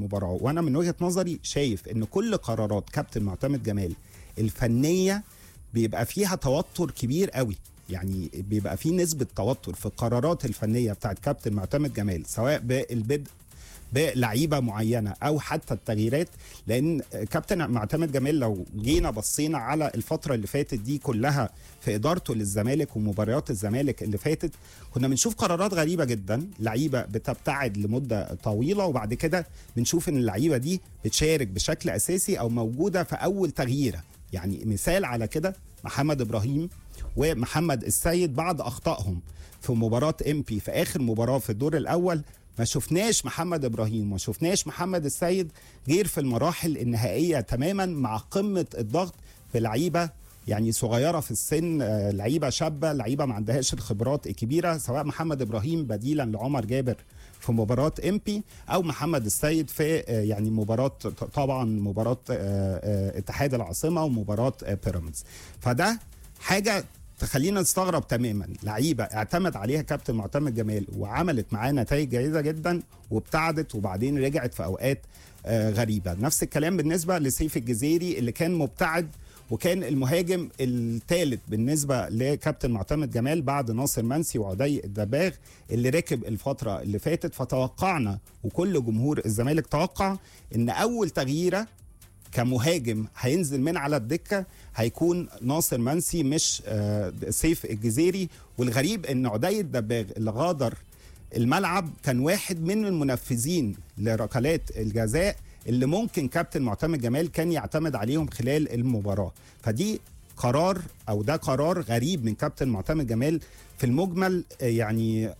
المباراه وانا من وجهه نظري شايف ان كل قرارات كابتن معتمد جمال الفنيه بيبقى فيها توتر كبير قوي يعني بيبقى في نسبة توتر في القرارات الفنية بتاعت كابتن معتمد جمال سواء بالبدء بلعيبه معينه او حتى التغييرات لان كابتن معتمد جمال لو جينا بصينا على الفتره اللي فاتت دي كلها في ادارته للزمالك ومباريات الزمالك اللي فاتت كنا بنشوف قرارات غريبه جدا لعيبه بتبتعد لمده طويله وبعد كده بنشوف ان اللعيبه دي بتشارك بشكل اساسي او موجوده في اول تغييره يعني مثال على كده محمد ابراهيم ومحمد السيد بعد اخطائهم في مباراه ام بي في اخر مباراه في الدور الاول ما شفناش محمد ابراهيم ما شفناش محمد السيد غير في المراحل النهائيه تماما مع قمه الضغط في لعيبه يعني صغيره في السن آه، لعيبه شابه لعيبه ما عندهاش الخبرات الكبيره سواء محمد ابراهيم بديلا لعمر جابر في مباراه ام بي او محمد السيد في آه، يعني مباراه ط- طبعا مباراه آه، آه، اتحاد العاصمه ومباراه آه، بيراميدز فده حاجه تخلينا نستغرب تماما لعيبه اعتمد عليها كابتن معتمد جمال وعملت معاه نتائج جيده جدا وابتعدت وبعدين رجعت في اوقات آه، غريبه نفس الكلام بالنسبه لسيف الجزيري اللي كان مبتعد وكان المهاجم الثالث بالنسبه لكابتن معتمد جمال بعد ناصر منسي وعدي الدباغ اللي ركب الفتره اللي فاتت فتوقعنا وكل جمهور الزمالك توقع ان اول تغييره كمهاجم هينزل من على الدكه هيكون ناصر منسي مش آه، سيف الجزيري والغريب ان عدي الدباغ اللي غادر الملعب كان واحد من المنفذين لركلات الجزاء اللي ممكن كابتن معتمد جمال كان يعتمد عليهم خلال المباراه فدي قرار او ده قرار غريب من كابتن معتمد جمال في المجمل آه، يعني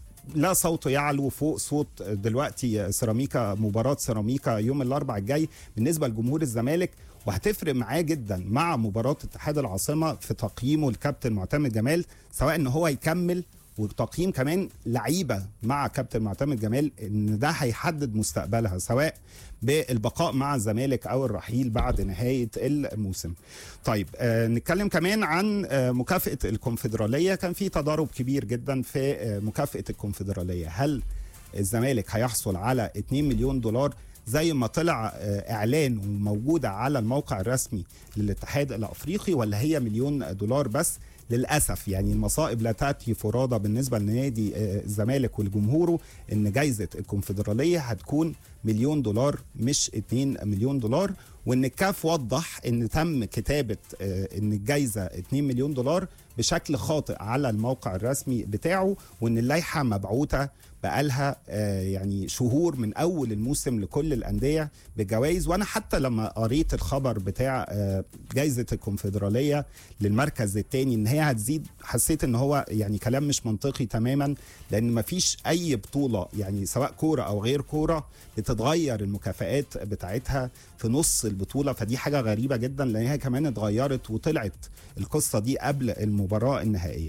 لا صوت يعلو فوق صوت دلوقتي سيراميكا مباراة سيراميكا يوم الأربع الجاي بالنسبة لجمهور الزمالك وهتفرق معاه جدا مع مباراة اتحاد العاصمة في تقييمه الكابتن معتمد جمال سواء ان هو يكمل وتقييم كمان لعيبة مع كابتن معتمد جمال ان ده هيحدد مستقبلها سواء بالبقاء مع الزمالك او الرحيل بعد نهاية الموسم طيب آه نتكلم كمان عن آه مكافأة الكونفدرالية كان في تضارب كبير جدا في آه مكافأة الكونفدرالية هل الزمالك هيحصل على 2 مليون دولار زي ما طلع آه، اعلان وموجوده على الموقع الرسمي للاتحاد الافريقي ولا هي مليون دولار بس للاسف يعني المصائب لا تاتي فرادى بالنسبه لنادي آه، الزمالك ولجمهوره ان جائزه الكونفدراليه هتكون مليون دولار مش 2 مليون دولار وان الكاف وضح ان تم كتابه آه، ان الجائزه 2 مليون دولار بشكل خاطئ على الموقع الرسمي بتاعه وان اللائحه مبعوثه بقالها آه، يعني شهور من اول الموسم لكل الانديه بجوائز وانا حتى لما قريت الخبر بتاع آه، جائزه الكونفدراليه للمركز الثاني ان هي هتزيد حسيت ان هو يعني كلام مش منطقي تماما لان مفيش اي بطوله يعني سواء كوره او غير كوره بتتغير المكافآت بتاعتها في نص البطوله فدي حاجه غريبه جدا لان هي كمان اتغيرت وطلعت القصه دي قبل المباراه النهائيه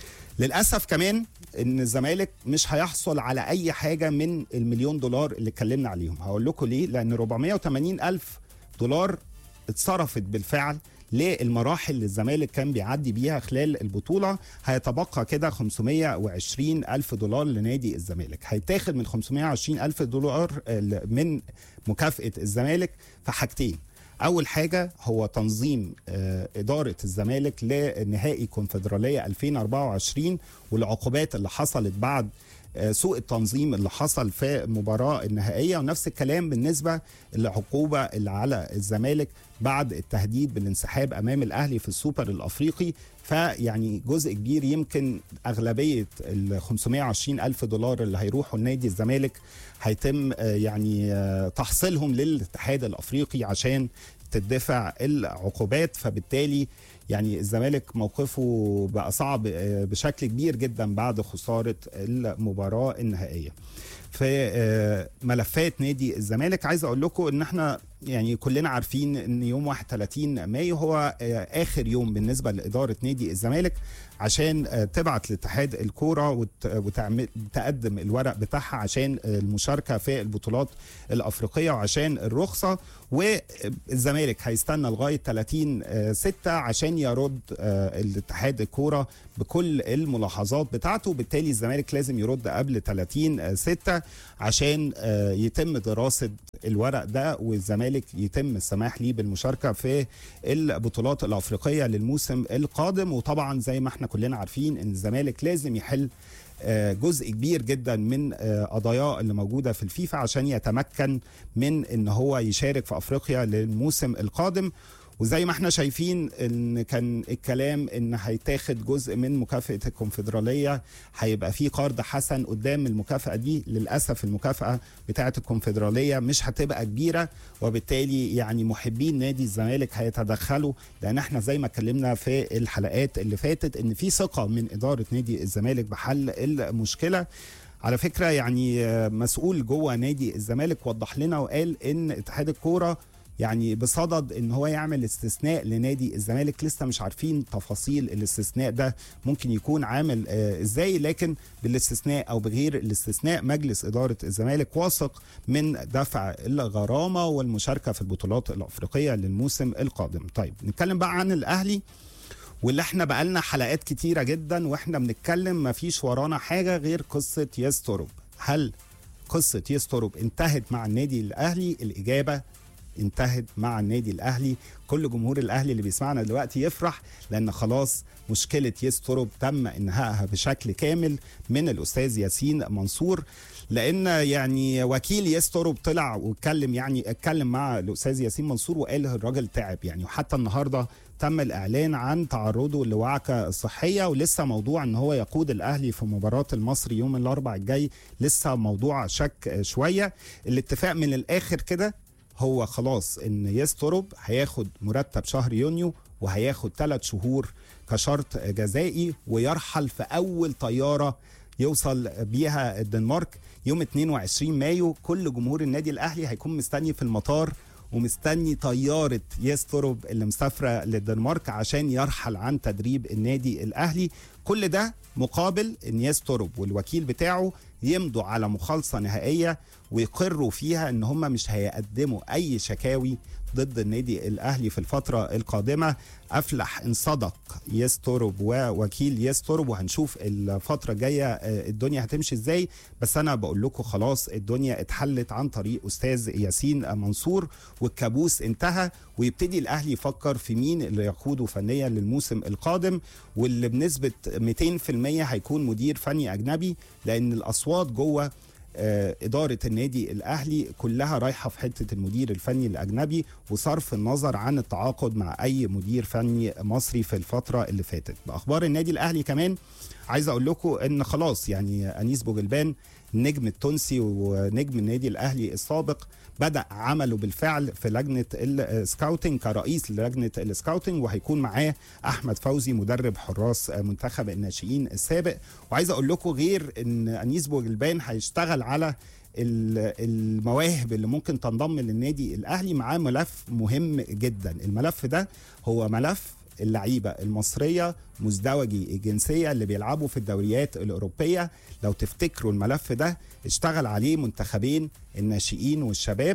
للاسف كمان ان الزمالك مش هيحصل على اي حاجه من المليون دولار اللي اتكلمنا عليهم هقول لكم ليه لان 480 الف دولار اتصرفت بالفعل للمراحل اللي الزمالك كان بيعدي بيها خلال البطوله هيتبقى كده 520 الف دولار لنادي الزمالك هيتاخد من 520 الف دولار آه، من مكافاه الزمالك في حاجتين اول حاجه هو تنظيم آه، اداره الزمالك لنهائي كونفدراليه 2024 والعقوبات اللي حصلت بعد آه، سوء التنظيم اللي حصل في المباراه النهائيه ونفس الكلام بالنسبه للعقوبه اللي على الزمالك بعد التهديد بالانسحاب امام الاهلي في السوبر الافريقي فيعني جزء كبير يمكن اغلبيه ال 520 الف دولار اللي هيروحوا لنادي الزمالك هيتم آه، يعني آه، تحصيلهم للاتحاد الافريقي عشان تدفع العقوبات فبالتالي يعني الزمالك موقفه بقى صعب آه، بشكل كبير جدا بعد خساره المباراه النهائيه. في آه، ملفات نادي الزمالك عايز اقول لكم ان احنا يعني كلنا عارفين ان يوم 31 مايو هو آه، اخر يوم بالنسبه لاداره نادي الزمالك عشان آه، تبعت لاتحاد الكوره وت- وتعمل تقدم الورق بتاعها عشان آه، المشاركه في البطولات الافريقيه وعشان الرخصه والزمالك هيستنى لغايه 30 آه، 6 عشان يرد آه، الاتحاد الكوره بكل الملاحظات بتاعته وبالتالي الزمالك لازم يرد قبل 30 6 الفيفا عشان آه، يتم دراسه الورق ده والزمالك يتم السماح ليه بالمشاركه في البطولات الافريقيه للموسم القادم وطبعا زي ما احنا كلنا عارفين ان الزمالك لازم يحل آه، جزء كبير جدا من آه، قضاياه اللي موجوده في الفيفا عشان يتمكن من ان هو يشارك في افريقيا للموسم القادم وزي ما احنا شايفين ان كان الكلام ان هيتاخد جزء من مكافاه الكونفدراليه هيبقى في قرض حسن قدام المكافاه دي للاسف المكافاه بتاعه الكونفدراليه مش هتبقى كبيره وبالتالي يعني محبين نادي الزمالك هيتدخلوا لان احنا زي ما اتكلمنا في الحلقات اللي فاتت ان في ثقه من اداره نادي الزمالك بحل المشكله على فكره يعني آه، مسؤول جوه نادي الزمالك وضح لنا وقال ان اتحاد الكوره يعني بصدد ان هو يعمل استثناء لنادي الزمالك لسه مش عارفين تفاصيل الاستثناء ده ممكن يكون عامل آه ازاي لكن بالاستثناء او بغير الاستثناء مجلس اداره الزمالك واثق من دفع الغرامه والمشاركه في البطولات الافريقيه للموسم القادم طيب نتكلم بقى عن الاهلي واللي احنا بقالنا حلقات كتيرة جدا واحنا بنتكلم مفيش ورانا حاجة غير قصة يستروب هل قصة يستروب انتهت مع النادي الأهلي الإجابة انتهت مع النادي الأهلي كل جمهور الأهلي اللي بيسمعنا دلوقتي يفرح لأن خلاص مشكلة يستروب تم إنهائها بشكل كامل من الأستاذ ياسين منصور لان يعني وكيل يستروب طلع واتكلم يعني اتكلم مع الاستاذ ياسين منصور وقال الراجل تعب يعني وحتى النهارده تم الاعلان عن تعرضه لوعكه صحيه ولسه موضوع ان هو يقود الاهلي في مباراه المصري يوم الاربعاء الجاي لسه موضوع شك شويه الاتفاق من الاخر كده هو خلاص ان يستروب هياخد مرتب شهر يونيو وهياخد ثلاث شهور كشرط جزائي ويرحل في اول طياره يوصل بيها الدنمارك يوم 22 مايو كل جمهور النادي الاهلي هيكون مستني في المطار ومستني طيارة يستروب اللي مسافرة للدنمارك عشان يرحل عن تدريب النادي الأهلي كل ده مقابل ان يستروب والوكيل بتاعه يمضوا على مخالصة نهائية ويقروا فيها ان هم مش هيقدموا اي شكاوي ضد النادي الاهلي في الفتره القادمه افلح ان صدق يستورب ووكيل يستورب وهنشوف الفتره الجايه آه، الدنيا هتمشي ازاي بس انا بقول لكم خلاص الدنيا اتحلت عن طريق استاذ ياسين منصور والكابوس انتهى ويبتدي الاهلي يفكر في مين اللي يقوده فنيا للموسم القادم واللي بنسبه 200% هيكون مدير فني اجنبي لان الاصوات جوه آه، إدارة النادي الأهلي كلها رايحة في حتة المدير الفني الأجنبي وصرف النظر عن التعاقد مع أي مدير فني مصري في الفترة اللي فاتت بأخبار النادي الأهلي كمان عايز أقول لكم إن خلاص يعني أنيس بوجلبان النجم التونسي ونجم النادي الأهلي السابق بدأ عمله بالفعل في لجنة السكاوتنج كرئيس للجنة السكاوتنج وهيكون معاه أحمد فوزي مدرب حراس منتخب الناشئين السابق وعايز أقول لكم غير إن أنيس بوجلبان هيشتغل على ال- المواهب اللي ممكن تنضم للنادي الأهلي معاه ملف مهم جدا الملف ده هو ملف اللعيبه المصريه مزدوجي الجنسيه اللي بيلعبوا في الدوريات الاوروبيه لو تفتكروا الملف ده اشتغل عليه منتخبين الناشئين والشباب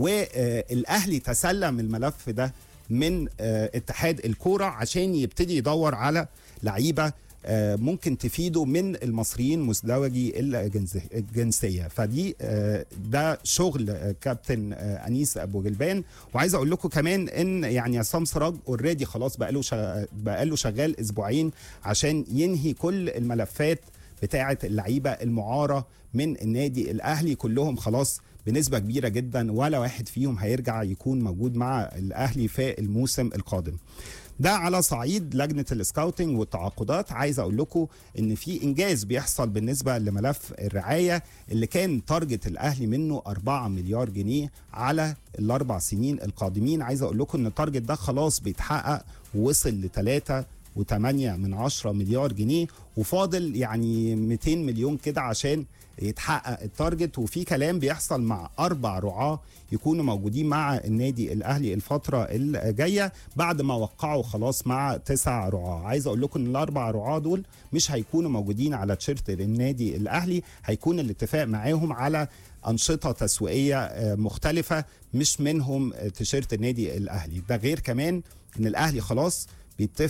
والاهلي تسلم الملف ده من آه، اتحاد الكوره عشان يبتدي يدور على لعيبه آه، ممكن تفيده من المصريين مزدوجي الجنس- الجنسيه فدي آه، ده شغل آه، كابتن آه، انيس ابو جلبان وعايز اقول لكم كمان ان يعني عصام سراج اوريدي خلاص بقاله شغ... بقاله شغال اسبوعين عشان ينهي كل الملفات بتاعه اللعيبه المعاره من النادي الاهلي كلهم خلاص بنسبه كبيره جدا ولا واحد فيهم هيرجع يكون موجود مع الاهلي في الموسم القادم ده على صعيد لجنه السكاوتنج والتعاقدات عايز اقول لكم ان في انجاز بيحصل بالنسبه لملف الرعايه اللي كان تارجت الاهلي منه 4 مليار جنيه على الاربع سنين القادمين عايز اقول لكم ان التارجت ده خلاص بيتحقق ووصل ل 3 و8 من 10 مليار جنيه وفاضل يعني 200 مليون كده عشان يتحقق التارجت وفي كلام بيحصل مع اربع رعاه يكونوا موجودين مع النادي الاهلي الفتره الجايه بعد ما وقعوا خلاص مع تسع رعاه عايز اقول لكم ان الاربع رعاه دول مش هيكونوا موجودين على تيشيرت النادي الاهلي هيكون الاتفاق معاهم على انشطه تسويقيه آه، مختلفه مش منهم آه، تيشيرت النادي الاهلي ده غير كمان ان الاهلي خلاص بيتفق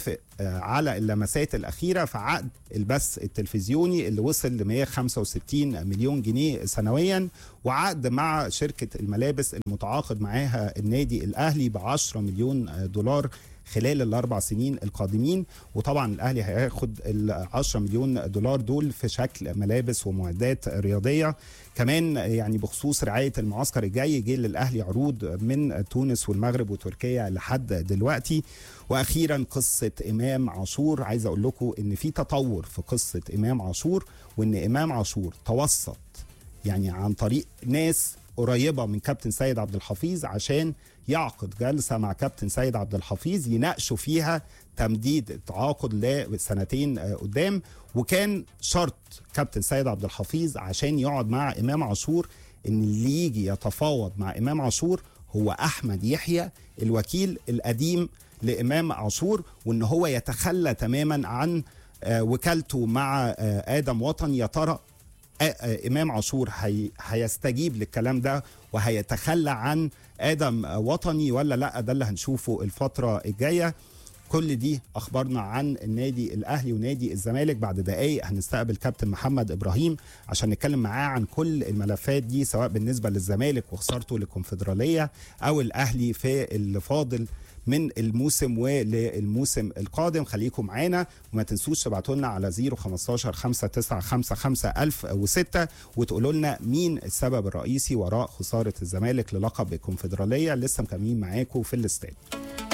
آه، على اللمسات الاخيره في عقد البث التلفزيوني اللي وصل ل 165 مليون جنيه سنويا وعقد مع شركه الملابس المتعاقد معاها النادي الاهلي ب 10 مليون دولار خلال الاربع سنين القادمين وطبعا الاهلي هياخد ال 10 مليون دولار دول في شكل ملابس ومعدات رياضيه كمان يعني بخصوص رعايه المعسكر الجاي جه للاهلي عروض من تونس والمغرب وتركيا لحد دلوقتي واخيرا قصه امام عاشور عايز اقول لكم ان في تطور في قصه امام عاشور وان امام عاشور توسط يعني عن طريق ناس قريبه من كابتن سيد عبد الحفيظ عشان يعقد جلسه مع كابتن سيد عبد الحفيظ يناقشوا فيها تمديد التعاقد لسنتين قدام وكان شرط كابتن سيد عبد الحفيظ عشان يقعد مع امام عاشور ان اللي يجي يتفاوض مع امام عاشور هو احمد يحيى الوكيل القديم لامام عاشور وان هو يتخلى تماما عن وكالته مع ادم وطن يا ترى امام عاشور هي هيستجيب للكلام ده وهيتخلى عن ادم وطني ولا لا ده اللي هنشوفه الفتره الجايه كل دي اخبارنا عن النادي الاهلي ونادي الزمالك بعد دقائق هنستقبل كابتن محمد ابراهيم عشان نتكلم معاه عن كل الملفات دي سواء بالنسبه للزمالك وخسارته للكونفدراليه او الاهلي في اللي فاضل من الموسم وللموسم القادم خليكم معانا وما تنسوش تبعتوا لنا على 015 5955 1006 وتقولوا لنا مين السبب الرئيسي وراء خساره الزمالك للقب الكونفدراليه لسه مكملين معاكم في الاستاد